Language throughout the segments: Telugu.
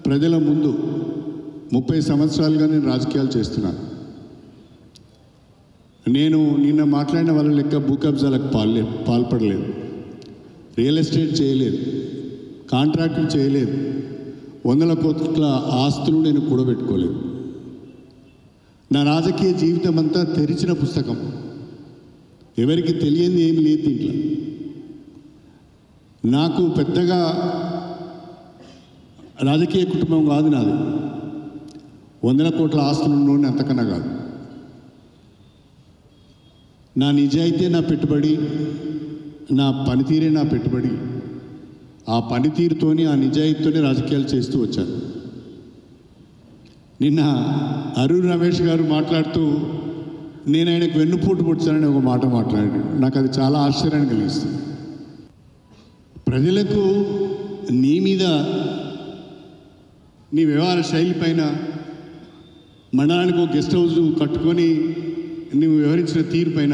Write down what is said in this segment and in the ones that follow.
ప్రజల ముందు ముప్పై సంవత్సరాలుగా నేను రాజకీయాలు చేస్తున్నాను నేను నిన్న మాట్లాడిన వాళ్ళ లెక్క భూ కబ్జాలకు పాల్లే పాల్పడలేదు రియల్ ఎస్టేట్ చేయలేదు కాంట్రాక్టులు చేయలేదు వందల కోట్ల ఆస్తులు నేను కూడబెట్టుకోలేదు నా రాజకీయ జీవితం అంతా తెరిచిన పుస్తకం ఎవరికి తెలియంది ఏమి లేదు దీంట్లో నాకు పెద్దగా రాజకీయ కుటుంబం కాదు నాది వందల కోట్ల ఆస్తులు ఉన్నోడిని అంతకన్నా కాదు నా నిజాయితీ నా పెట్టుబడి నా పనితీరే నా పెట్టుబడి ఆ పనితీరుతోని ఆ నిజాయితీతోనే రాజకీయాలు చేస్తూ వచ్చాను నిన్న అరుణ్ రమేష్ గారు మాట్లాడుతూ నేను ఆయనకు వెన్నుపోటు పొడిచానని ఒక మాట మాట్లాడాడు నాకు అది చాలా ఆశ్చర్యాన్ని కలిగిస్తుంది ప్రజలకు నీ మీద నీ వ్యవహార శైలి పైన మండలానికి ఒక గెస్ట్ హౌస్ కట్టుకొని నువ్వు వ్యవహరించిన తీరు పైన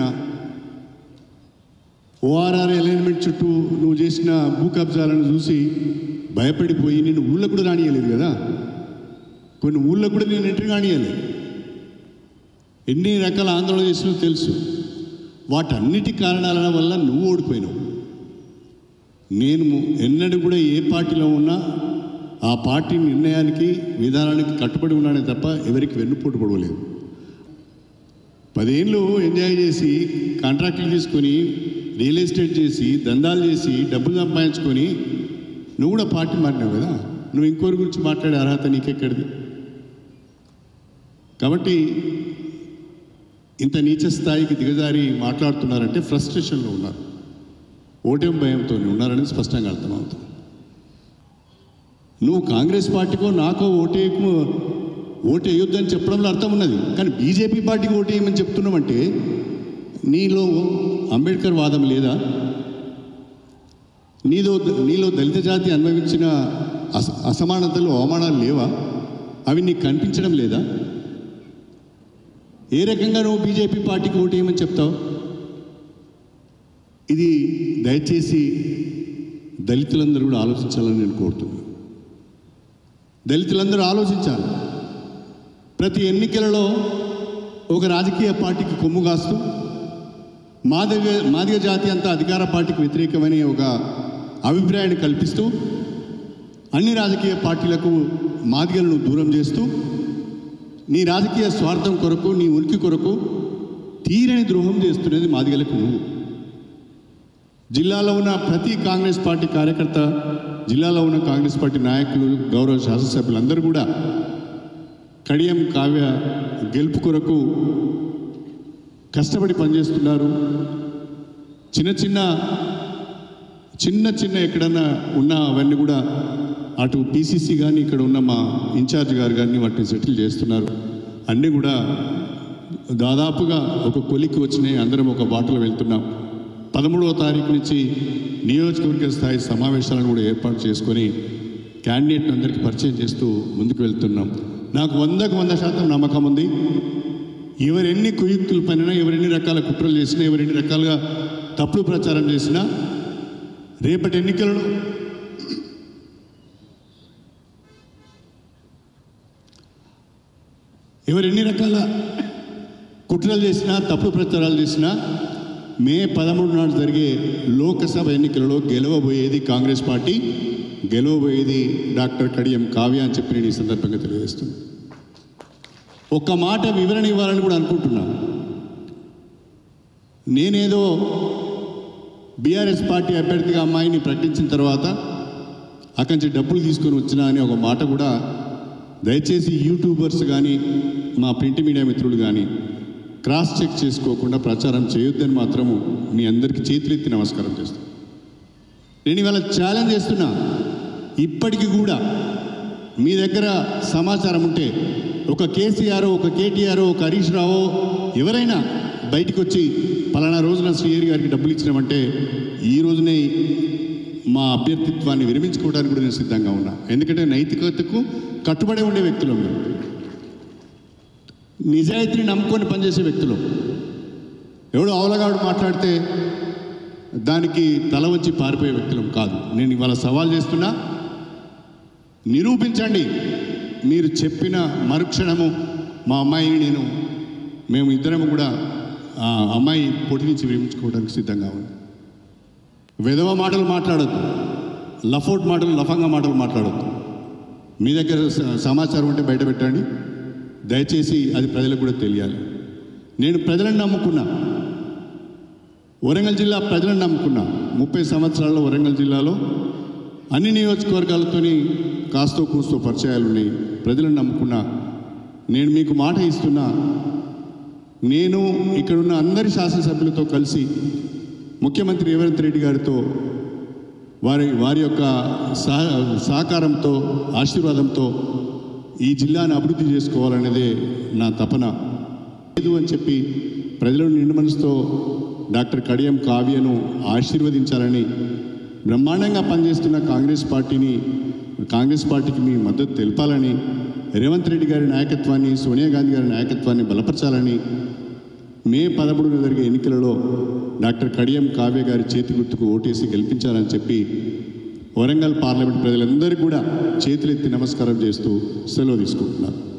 ఓఆర్ఆర్ అలైన్మెంట్ చుట్టూ నువ్వు చేసిన భూ కబ్జాలను చూసి భయపడిపోయి నేను ఊళ్ళో కూడా రానియలేదు కదా కొన్ని ఊళ్ళో కూడా నేను ఎంట్రీ కానియలేదు ఎన్ని రకాల ఆందోళన చేసినో తెలుసు వాటన్నిటి కారణాల వల్ల నువ్వు ఓడిపోయినావు నేను ఎన్నడూ కూడా ఏ పార్టీలో ఉన్నా ఆ పార్టీ నిర్ణయానికి విధానానికి కట్టుబడి ఉన్నానే తప్ప ఎవరికి వెన్నుపోటు పడవలేదు పదేళ్ళు ఎంజాయ్ చేసి కాంట్రాక్టులు తీసుకొని రియల్ ఎస్టేట్ చేసి దందాలు చేసి డబ్బులు సంపాదించుకొని నువ్వు కూడా పార్టీ మారినావు కదా నువ్వు ఇంకోరి గురించి మాట్లాడే అర్హత నీకెక్కడిది కాబట్టి ఇంత నీచ స్థాయికి దిగజారి మాట్లాడుతున్నారంటే ఫ్రస్ట్రేషన్లో ఉన్నారు ఓటమి భయంతో ఉన్నారని స్పష్టంగా అర్థమవుతుంది నువ్వు కాంగ్రెస్ పార్టీకో నాకో ఓటేయకు ఓటు వేయొద్దని చెప్పడంలో అర్థం ఉన్నది కానీ బీజేపీ పార్టీకి ఓటు వేయమని చెప్తున్నామంటే నీలో అంబేద్కర్ వాదం లేదా నీలో నీలో దళిత జాతి అనుభవించిన అస అసమానతలు అవమానాలు లేవా అవి నీకు కనిపించడం లేదా ఏ రకంగా నువ్వు బీజేపీ పార్టీకి ఓటు వేయమని చెప్తావు ఇది దయచేసి దళితులందరూ కూడా ఆలోచించాలని నేను కోరుతున్నాను దళితులందరూ ఆలోచించాలి ప్రతి ఎన్నికలలో ఒక రాజకీయ పార్టీకి కొమ్ము కాస్తూ మాదిగ మాదిగ జాతి అంతా అధికార పార్టీకి వ్యతిరేకమని ఒక అభిప్రాయాన్ని కల్పిస్తూ అన్ని రాజకీయ పార్టీలకు మాదిగలను దూరం చేస్తూ నీ రాజకీయ స్వార్థం కొరకు నీ ఉనికి కొరకు తీరని ద్రోహం చేస్తున్నది మాదిగలకు నువ్వు జిల్లాలో ఉన్న ప్రతి కాంగ్రెస్ పార్టీ కార్యకర్త జిల్లాలో ఉన్న కాంగ్రెస్ పార్టీ నాయకులు గౌరవ శాసనసభ్యులందరూ కూడా కడియం కావ్య గెలుపు కొరకు కష్టపడి పనిచేస్తున్నారు చిన్న చిన్న చిన్న చిన్న ఎక్కడన్నా ఉన్న అవన్నీ కూడా అటు పీసీసీ కానీ ఇక్కడ ఉన్న మా ఇన్ఛార్జ్ గారు కానీ వాటిని సెటిల్ చేస్తున్నారు అన్నీ కూడా దాదాపుగా ఒక కొలికి వచ్చినాయి అందరం ఒక బాటలో వెళ్తున్నాం పదమూడవ తారీఖు నుంచి నియోజకవర్గ స్థాయి సమావేశాలను కూడా ఏర్పాటు చేసుకొని క్యాండిడేట్ అందరికీ పరిచయం చేస్తూ ముందుకు వెళ్తున్నాం నాకు వందకు వంద శాతం నమ్మకం ఉంది ఎవరెన్ని కుయుక్తులు పనినా ఎవరెన్ని రకాల కుట్రలు చేసినా ఎవరెన్ని రకాలుగా తప్పుడు ప్రచారం చేసినా రేపటి ఎన్నికలలో ఎవరెన్ని రకాల కుట్రలు చేసినా తప్పుడు ప్రచారాలు చేసినా మే పదమూడు నాడు జరిగే లోకసభ ఎన్నికలలో గెలవబోయేది కాంగ్రెస్ పార్టీ గెలవబోయేది డాక్టర్ కడియం కావ్య అని చెప్పి నేను ఈ సందర్భంగా తెలియజేస్తున్నాను ఒక్క మాట వివరణ ఇవ్వాలని కూడా అనుకుంటున్నాను నేనేదో బీఆర్ఎస్ పార్టీ అభ్యర్థిగా అమ్మాయిని ప్రకటించిన తర్వాత అక్కడి నుంచి డబ్బులు తీసుకొని వచ్చినా అని ఒక మాట కూడా దయచేసి యూట్యూబర్స్ కానీ మా ప్రింట్ మీడియా మిత్రులు కానీ క్రాస్ చెక్ చేసుకోకుండా ప్రచారం చేయొద్దని మాత్రము మీ అందరికీ చేతులెత్తి నమస్కారం చేస్తాను నేను ఇవాళ ఛాలెంజ్ చేస్తున్నా ఇప్పటికీ కూడా మీ దగ్గర సమాచారం ఉంటే ఒక కేసీఆర్ ఒక కేటీఆర్ ఒక హరీష్ రావు ఎవరైనా బయటికి వచ్చి పలానా రోజున శ్రీహరి గారికి డబ్బులు ఇచ్చినామంటే ఈ రోజునే మా అభ్యర్థిత్వాన్ని విరమించుకోవడానికి కూడా నేను సిద్ధంగా ఉన్నా ఎందుకంటే నైతికతకు కట్టుబడి ఉండే వ్యక్తులు మేము నిజాయితీని నమ్ముకొని పనిచేసే వ్యక్తులు ఎవడు అవలగాడు మాట్లాడితే దానికి తల వంచి పారిపోయే వ్యక్తులం కాదు నేను ఇవాళ సవాల్ చేస్తున్నా నిరూపించండి మీరు చెప్పిన మరుక్షణము మా అమ్మాయిని నేను మేము ఇద్దరము కూడా ఆ అమ్మాయి పొట్టి నుంచి విరమించుకోవడానికి సిద్ధంగా ఉంది విధవ మాటలు మాట్లాడొద్దు లఫోట్ మాటలు లఫంగా మాటలు మాట్లాడొద్దు మీ దగ్గర స- సమాచారం ఉంటే బయట పెట్టండి దయచేసి అది ప్రజలకు కూడా తెలియాలి నేను ప్రజలను నమ్ముకున్నా వరంగల్ జిల్లా ప్రజలను నమ్ముకున్నా ముప్పై సంవత్సరాల్లో వరంగల్ జిల్లాలో అన్ని నియోజకవర్గాలతోని కాస్తో కూస్తో పరిచయాలు ఉన్నాయి ప్రజలను నమ్ముకున్నా నేను మీకు మాట ఇస్తున్నా నేను ఇక్కడున్న అందరి శాసనసభ్యులతో కలిసి ముఖ్యమంత్రి రేవంత్ రెడ్డి గారితో వారి వారి యొక్క సహ సహకారంతో ఆశీర్వాదంతో ఈ జిల్లాను అభివృద్ధి చేసుకోవాలనేదే నా తపన లేదు అని చెప్పి ప్రజలను నిండు మనసుతో డాక్టర్ కడియం కావ్యను ఆశీర్వదించాలని బ్రహ్మాండంగా పనిచేస్తున్న కాంగ్రెస్ పార్టీని కాంగ్రెస్ పార్టీకి మీ మద్దతు తెలపాలని రేవంత్ రెడ్డి గారి నాయకత్వాన్ని సోనియా గాంధీ గారి నాయకత్వాన్ని బలపరచాలని మే పదమూడున జరిగే ఎన్నికలలో డాక్టర్ కడియం కావ్య గారి చేతి గుర్తుకు ఓటేసి గెలిపించాలని చెప్పి వరంగల్ పార్లమెంట్ ప్రజలందరికీ కూడా చేతులెత్తి నమస్కారం చేస్తూ సెలవు తీసుకుంటున్నాను